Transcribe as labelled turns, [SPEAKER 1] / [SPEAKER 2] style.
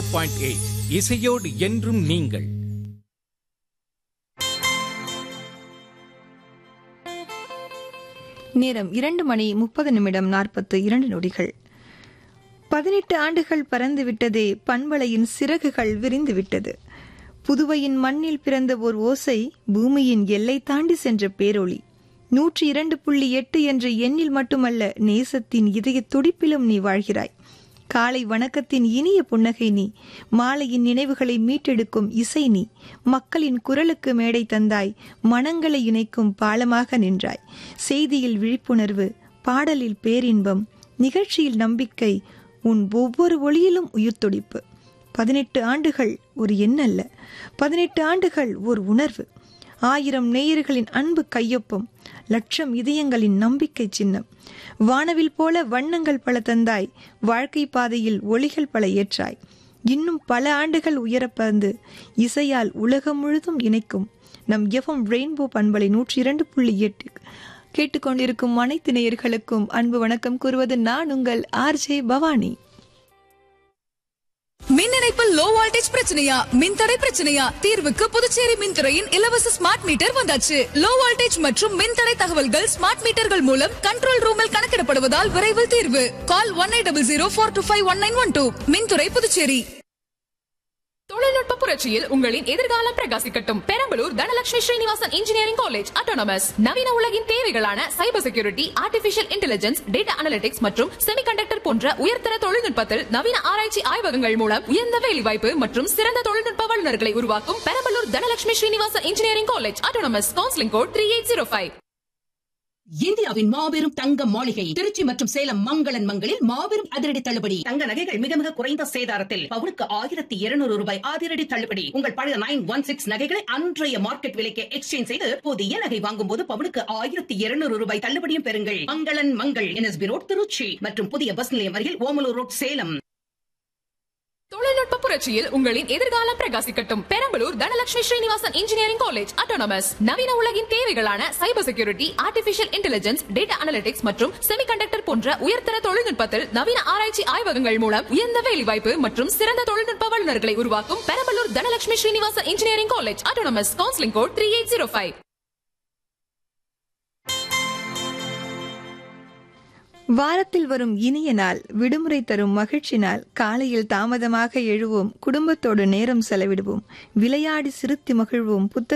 [SPEAKER 1] point eight இசையோடு என்றும் நீங்கள்
[SPEAKER 2] நேரம் இரண்டு மணி முப்பது நிமிடம் நாற்பத்து இரண்டு நொடிகள் பதினெட்டு ஆண்டுகள் பறந்துவிட்டதே பண்பலையின் சிறகுகள் விரிந்துவிட்டது புதுவையின் மண்ணில் பிறந்த ஓர் ஓசை பூமியின் எல்லை தாண்டி சென்ற பேரொளி நூற்றி இரண்டு புள்ளி எட்டு என்ற எண்ணில் மட்டுமல்ல நேசத்தின் இதய துடிப்பிலும் நீ வாழ்கிறாய் காலை வணக்கத்தின் இனிய புன்னகை நீ மாலையின் நினைவுகளை மீட்டெடுக்கும் இசை நீ மக்களின் குரலுக்கு மேடை தந்தாய் மனங்களை இணைக்கும் பாலமாக நின்றாய் செய்தியில் விழிப்புணர்வு பாடலில் பேரின்பம் நிகழ்ச்சியில் நம்பிக்கை உன் ஒவ்வொரு ஒளியிலும் உயிர்த்துடிப்பு பதினெட்டு ஆண்டுகள் ஒரு எண்ணல்ல பதினெட்டு ஆண்டுகள் ஒரு உணர்வு ஆயிரம் நேயர்களின் அன்பு கையொப்பம் லட்சம் இதயங்களின் நம்பிக்கை சின்னம் வானவில் போல வண்ணங்கள் பல தந்தாய் வாழ்க்கை பாதையில் ஒளிகள் பல ஏற்றாய் இன்னும் பல ஆண்டுகள் உயரப்பறந்து இசையால் உலகம் முழுதும் இணைக்கும் நம் எஃப்எம் ரெயின்போ பண்பலை நூற்றி இரண்டு புள்ளி எட்டு கேட்டுக்கொண்டிருக்கும் அனைத்து நேயர்களுக்கும் அன்பு வணக்கம் கூறுவது நான் உங்கள் ஆர்ஜே பவானி
[SPEAKER 3] மின் இணைப்பில் லோ வோல்டேஜ் பிரச்சனையா மின்தடை பிரச்சனையா தீர்வுக்கு புதுச்சேரி மின்துறையின் இலவச ஸ்மார்ட் மீட்டர் வந்தாச்சு லோ வோல்டேஜ் மற்றும் மின்தடை தகவல்கள் ஸ்மார்ட் மீட்டர்கள் மூலம் கண்ட்ரோல் ரூமில் கணக்கிடப்படுவதால் விரைவில் தீர்வு call one eight double zero four two five one nine one two மின்துறை புதுச்சேரி
[SPEAKER 4] தொழில்நுட்ப புரட்சியில் உங்களின் எதிர்காலம் பிரகாசிக்கட்டும் Perambalur Dhanalakshmi Srinivasan engineering college autonomous நவீன உலகின் தேவைகளான cyber security artificial intelligence data analytics மற்றும் செமிகண்டக்டர் போன்ற உயர்தர தொழில்நுட்பத்தில் நவீன ஆராய்ச்சி ஆய்வகங்கள் மூலம் உயர்ந்த வேலைவாய்ப்பு மற்றும் சிறந்த தொழில்நுட்ப வல்லுநர்களை உருவாக்கும் Perambalur Dhanalakshmi Srinivasan engineering college autonomous counselling code three eight zero five
[SPEAKER 5] இந்தியாவின் மாபெரும் தங்க மாளிகை திருச்சி மற்றும் சேலம் மங்களன் மங்களில் மாபெரும் அதிரடி தள்ளுபடி தங்க நகைகள் மிக மிக குறைந்த சேதாரத்தில் பவுனுக்கு ஆயிரத்தி இருநூறு ரூபாய் அதிரடி தள்ளுபடி உங்கள் பழைய நைன் ஒன் சிக்ஸ் நகைகளை அன்றைய மார்க்கெட் விலைக்கு எக்ஸ்சேஞ்ச் செய்து புதிய நகை வாங்கும் போது பவுனுக்கு ஆயிரத்தி இருநூறு ரூபாய் தள்ளுபடியும் பெறுங்கள் மங்களன் மங்கள் என்எஸ்பி ரோட் திருச்சி மற்றும் புதிய பஸ் நிலையம் அருகில் ஓமலூர் ரோட் சேலம்
[SPEAKER 4] தொழில்நுட்ப புரட்சியில் உங்களின் எதிர்காலம் பிரகாசிக்கட்டும் Perambalur Dhanalakshmi Srinivasan engineering college autonomous நவீன உலகின் தேவைகளான cyber security artificial intelligence data analytics மற்றும் செமிகண்டக்டர் போன்ற உயர்தர தொழில்நுட்பத்தில் நவீன ஆராய்ச்சி ஆய்வகங்கள் மூலம் உயர்ந்த வேலைவாய்ப்பு மற்றும் சிறந்த தொழில்நுட்ப வல்லுநர்களை உருவாக்கும் Perambalur Dhanalakshmi Srinivasan engineering college autonomous counselling code three eight zero five
[SPEAKER 2] வாரத்தில் வரும் இனிய நாள் விடுமுறை தரும் மகிழ்ச்சி நாள் காலையில் தாமதமாக எழுவோம் குடும்பத்தோடு நேரம் செலவிடுவோம் விளையாடி சிரித்து மகிழ்வோம் புத்தக